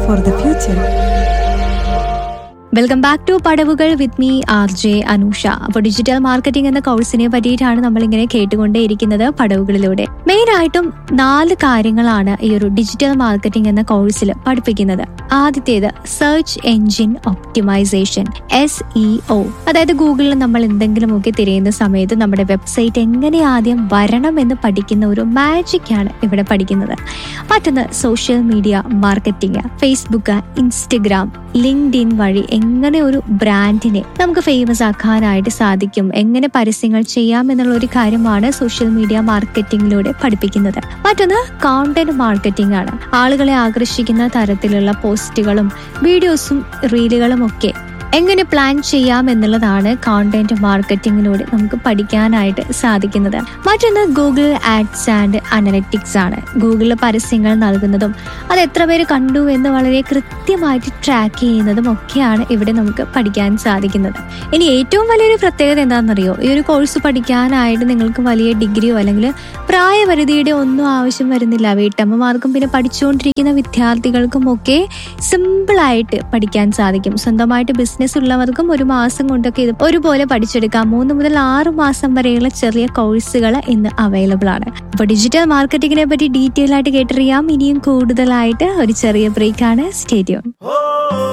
for the future. Welcome back to Padavukal with me R J Anusha അപ്പോൾ digital marketing എന്ന കോഴ്സിനെ പറ്റിയിട്ടാണ് നമ്മൾ ഇങ്ങനെ കേട്ടുകൊണ്ടേയിരിക്കുന്നത് പടവുകളിലൂടെ മെയിൻ ആയിട്ടും നാല് കാര്യങ്ങളാണ് ഈ ഒരു ഡിജിറ്റൽ മാർക്കറ്റിംഗ് എന്ന കോഴ്സിൽ പഠിപ്പിക്കുന്നത് ആദ്യത്തേത് search engine optimisation S E O അതായത് ഗൂഗിളിൽ നമ്മൾ എന്തെങ്കിലുമൊക്കെ തിരയുന്ന സമയത്ത് നമ്മുടെ വെബ്സൈറ്റ് എങ്ങനെ ആദ്യം വരണം എന്ന് പഠിക്കുന്ന ഒരു മാജിക് ആണ് ഇവിടെ പഠിക്കുന്നത് മറ്റൊന്ന് social media marketing Facebook Instagram LinkedIn വഴി എങ്ങനെ ഒരു ബ്രാൻഡിനെ നമുക്ക് ഫേമസ് ആക്കാനായിട്ട് സാധിക്കും എങ്ങനെ പരസ്യങ്ങൾ ചെയ്യാം എന്നുള്ള ഒരു കാര്യമാണ് സോഷ്യൽ മീഡിയ മാർക്കറ്റിംഗിലൂടെ പഠിപ്പിക്കുന്നത് മറ്റൊന്ന് കോണ്ടന്റ് മാർക്കറ്റിംഗ് ആണ് ആളുകളെ ആകർഷിക്കുന്ന തരത്തിലുള്ള പോസ്റ്റുകളും വീഡിയോസും റീലുകളും ഒക്കെ എങ്ങനെ പ്ലാൻ ചെയ്യാം എന്നുള്ളതാണ് കോണ്ടന്റ് മാർക്കറ്റിംഗിലൂടെ നമുക്ക് പഠിക്കാനായിട്ട് സാധിക്കുന്നത് മറ്റൊന്ന് ഗൂഗിൾ ആഡ്സ് ആൻഡ് അനലറ്റിക്സ് ആണ് ഗൂഗിളിൽ പരസ്യങ്ങൾ നൽകുന്നതും അത് എത്ര പേര് കണ്ടു എന്ന് വളരെ കൃത്യമായിട്ട് ട്രാക്ക് ചെയ്യുന്നതും ഒക്കെയാണ് ഇവിടെ നമുക്ക് പഠിക്കാൻ സാധിക്കുന്നത് ഇനി ഏറ്റവും വലിയൊരു പ്രത്യേകത എന്താണെന്നറിയോ ഈ ഒരു കോഴ്സ് പഠിക്കാനായിട്ട് നിങ്ങൾക്ക് വലിയ ഡിഗ്രിയോ അല്ലെങ്കിൽ പ്രായപരിധിയുടെ ഒന്നും ആവശ്യം വരുന്നില്ല വീട്ടമ്മമാർക്കും പിന്നെ പഠിച്ചുകൊണ്ടിരിക്കുന്ന വിദ്യാർത്ഥികൾക്കും ഒക്കെ സിമ്പിളായിട്ട് പഠിക്കാൻ സാധിക്കും സ്വന്തമായിട്ട് ബിസിനസ് ഉള്ളവർക്കും ഒരു മാസം കൊണ്ടൊക്കെ ഇത് ഒരുപോലെ പഠിച്ചെടുക്കാം മൂന്ന് മുതൽ ആറ് മാസം വരെയുള്ള ചെറിയ കോഴ്സുകൾ ഇന്ന് അവൈലബിൾ ആണ് അപ്പോൾ ഡിജിറ്റൽ മാർക്കറ്റിങ്ങിനെ പറ്റി ഡീറ്റെയിൽ ആയിട്ട് കേട്ടറിയാം ഇനിയും കൂടുതലായിട്ട് ഒരു ചെറിയ ബ്രേക്കാണ് സ്റ്റേഡിയം